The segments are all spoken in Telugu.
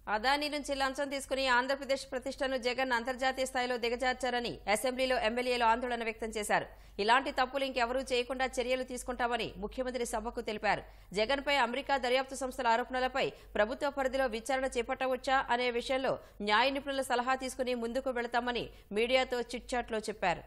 అదానీ నుంచి లంచం తీసుకుని ఆంధ్రప్రదేశ్ ప్రతిష్టను జగన్ అంతర్జాతీయ స్థాయిలో దిగజార్చారని అసెంబ్లీలో ఎమ్మెల్యేలు ఆందోళన వ్యక్తం చేశారు ఇలాంటి తప్పులు ఇంకెవరూ చేయకుండా చర్యలు తీసుకుంటామని ముఖ్యమంత్రి సభకు తెలిపారు జగన్పై అమెరికా దర్యాప్తు సంస్థల ఆరోపణలపై ప్రభుత్వ పరిధిలో విచారణ చేపట్టవచ్చా అనే విషయంలో న్యాయ నిపుణుల సలహా తీసుకుని ముందుకు వెళతామని మీడియాతో చిట్చాట్లో చెప్పారు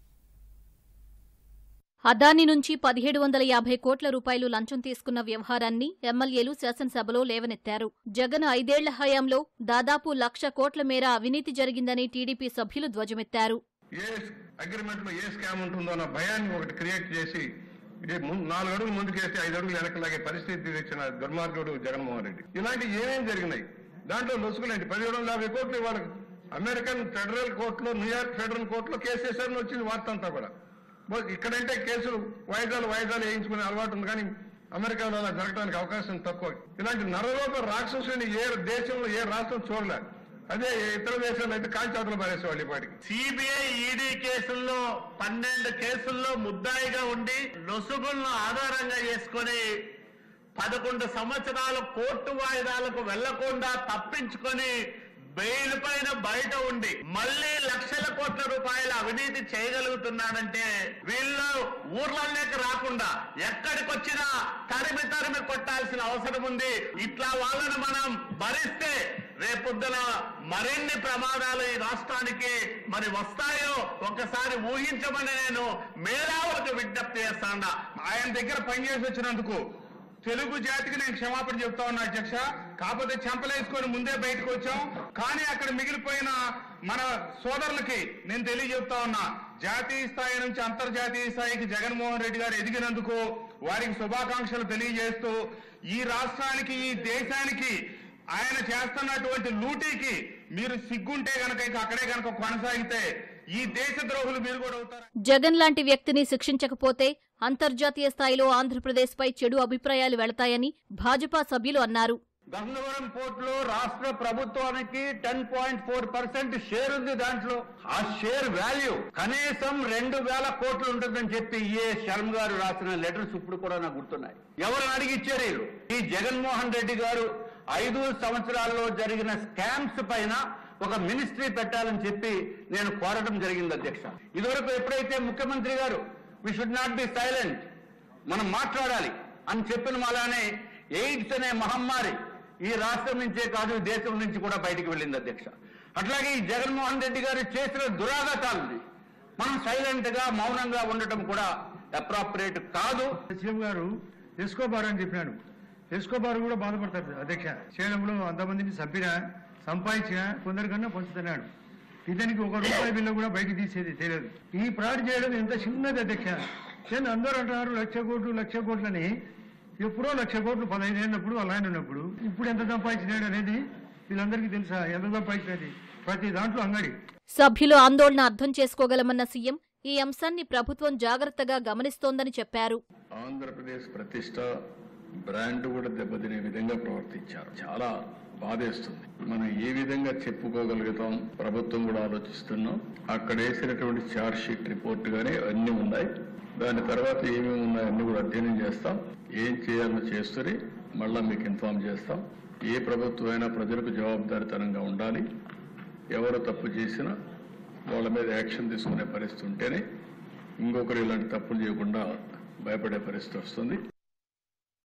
అదాని నుంచి పదిహేడు వందల యాభై కోట్ల రూపాయలు లంచం తీసుకున్న వ్యవహారాన్ని ఎమ్మెల్యేలు శాసనసభలో లేవనెత్తారు జగన్ ఐదేళ్ల హయాంలో దాదాపు లక్ష కోట్ల మేర అవినీతి జరిగిందని టీడీపీ సభ్యులు ధ్వజమెత్తారు ఏ అగ్రిమెంట్ లో ఏ స్కామ్ ఉంటుందో అన్న భయాన్ని ఒకటి క్రియేట్ చేసి ఇది ము- నాలుగు అడుగులు ముందుకేస్తే ఐదు అడుగులు వెనకలాగే పరిస్థితి తెచ్చిన దుర్మార్గుడు జగన్మోహన్ రెడ్డి ఇలాంటి ఏమేం జరిగినాయి దాంట్లో లొసుకులేంటి పదిహేడు వందల యాభై కోట్లు వాళ్ళకి అమెరికన్ ఫెడరల్ కోర్టులో న్యూయార్క్ ఫెడరల్ కోర్టులో కేసు వేశారని వచ్చింది వార్త అంతా కూడా బో- ఇక్కడంటే కేసులు వాయిదాలు వాయిదాలు వేయించుకునే అలవాటు ఉంది కానీ అమెరికాలో అలా జరగడానికి అవకాశం తక్కువ ఇలాంటి నరలోక రాక్షసుని ఏ దేశంలో ఏ రాష్ట్రం చూడలేదు అదే ఇతర దేశాల్లో అయితే కాల్చాతలు పారేసేవాళ్ళు ఇప్పటికి సిబిఐ ఈడీ కేసుల్లో పన్నెండు కేసుల్లో ముద్దాయిగా ఉండి లొసుగులను ఆధారంగా చేసుకొని పదకొండు సంవత్సరాలు కోర్టు వాయిదాలకు వెళ్లకుండా తప్పించుకొని బెయిల్ పైన బయట ఉండి మళ్ళీ లక్షల కోట్ల రూపాయల అవినీతి చేయగలుగుతున్నాడంటే వీళ్ళు ఊర్లలోకి రాకుండా ఎక్కడికొచ్చినా తరిమి తరిమి కొట్టాల్సిన అవసరం ఉంది ఇట్లా వాళ్ళను మనం భరిస్తే రేపొద్దున మరిన్ని ప్రమాదాలు ఈ రాష్ట్రానికి మరి వస్తాయో ఒకసారి ఊహించమని నేను మేధావులకు విజ్ఞప్తి చేస్తాను ఆయన దగ్గర పనిచేసి వచ్చినందుకు తెలుగు జాతికి నేను క్షమాపణ చెప్తా ఉన్నా అధ్యక్ష కాకపోతే చెంపలేసుకొని ముందే బయటకు వచ్చాం కానీ అక్కడ మిగిలిపోయిన మన సోదరులకి నేను తెలియజెప్తా ఉన్నా జాతీయ స్థాయి నుంచి అంతర్జాతీయ స్థాయికి జగన్మోహన్ రెడ్డి గారు ఎదిగినందుకు వారికి శుభాకాంక్షలు తెలియజేస్తూ ఈ రాష్ట్రానికి ఈ దేశానికి ఆయన చేస్తున్నటువంటి లూటీకి మీరు సిగ్గుంటే గనక ఇక అక్కడే గనక కొనసాగితే ఈ దేశ ద్రోహులు మీరు కూడా అవుతారు జగన్ లాంటి వ్యక్తిని శిక్షించకపోతే అంతర్జాతీయ స్థాయిలో ఆంధ్రప్రదేశ్పై చెడు అభిప్రాయాలు వెళతాయని భాజపా సభ్యులు అన్నారు గంగవరం పోర్టులో రాష్ట్ర ప్రభుత్వానికి ten point four percent share ఉంది దాంట్లో ఆ షేర్ వాల్యూ కనీసం రెండు వేల కోట్లు ఉంటుందని చెప్పి ఏ శర్మ గారు రాసిన లెటర్స్ ఇప్పుడు కూడా నాకు గుర్తున్నాయి ఎవరిని అడిగి ఇచ్చారు వీళ్ళు? ఈ జగన్మోహన్ రెడ్డి గారు ఐదు సంవత్సరాల్లో జరిగిన స్కామ్స్ పైన ఒక మినిస్ట్రీ పెట్టాలని చెప్పి నేను కోరడం జరిగింది అధ్యక్ష ఇదివరకు ఎప్పుడైతే ముఖ్యమంత్రి గారు we should not be silent మనం మాట్లాడాలి అని చెప్పిన అలానే ఎయిడ్స్ అనే మహమ్మారి ఈ రాష్ట్రం నుంచే కాదు ఈ దేశం నుంచి కూడా బయటికి వెళ్ళింది అధ్యక్ష అట్లాగే ఈ జగన్మోహన్ రెడ్డి గారు చేసిన దురాగతాలని మనం సైలెంట్ గా మౌనంగా ఉండటం కూడా అప్రాపరేట్ కాదు సీఎం గారు ఎస్కోబార్ అని చెప్పినాడు ఎస్కోబార్ కూడా బాధపడతారు అధ్యక్ష సేలంలో అంతమందిని చంపినా సంపాదించిన కొందరికన్నా పంచుతున్నాడు ఇతనికి ఒక రూపాయి బిల్లు కూడా బయటికి తీసేది తెలియదు ఈ ఫ్రాడ్ చేయడం ఎంత చిన్నది అధ్యక్ష నేను అందరూ అంటున్నారు లక్ష కోట్లు లక్ష కోట్లని ఎప్పుడో లక్ష కోట్లు పదహైదు ఏళ్ళప్పుడు వాళ్ళ ఆయన ఉన్నప్పుడు ఇప్పుడు ఎంత సంపాదించినాడు అనేది వీళ్ళందరికీ తెలుసా ఎంత సంపాదించినది ప్రతి దాంట్లో అంగడి సభ్యులు ఆందోళన అర్థం చేసుకోగలమన్న సీఎం ఈ అంశాన్ని ప్రభుత్వం జాగ్రత్తగా గమనిస్తోందని చెప్పారు ఆంధ్రప్రదేశ్ ప్రతిష్ట బ్రాండ్ కూడా దెబ్బతినే విధంగా ప్రవర్తించారు చాలా బాధేస్తుంది మనం ఏ విధంగా చెప్పుకోగలుగుతాం ప్రభుత్వం కూడా ఆలోచిస్తున్నాం అక్కడ వేసినటువంటి ఛార్జ్ షీట్ రిపోర్ట్ గానీ అన్ని ఉన్నాయి దాని తర్వాత ఏమేమి ఉన్నాయో అన్ని కూడా అధ్యయనం చేస్తాం ఏం చేయాలో చేస్తుంది మళ్ళా మీకు ఇన్ఫార్మ్ చేస్తాం ఏ ప్రభుత్వం అయినా ప్రజలకు జవాబుదారితనంగా ఉండాలి ఎవరు తప్పు చేసినా వాళ్ళ మీద యాక్షన్ తీసుకునే పరిస్థితి ఉంటేనే ఇంకొకరు ఇలాంటి తప్పులు చేయకుండా భయపడే పరిస్థితి వస్తుంది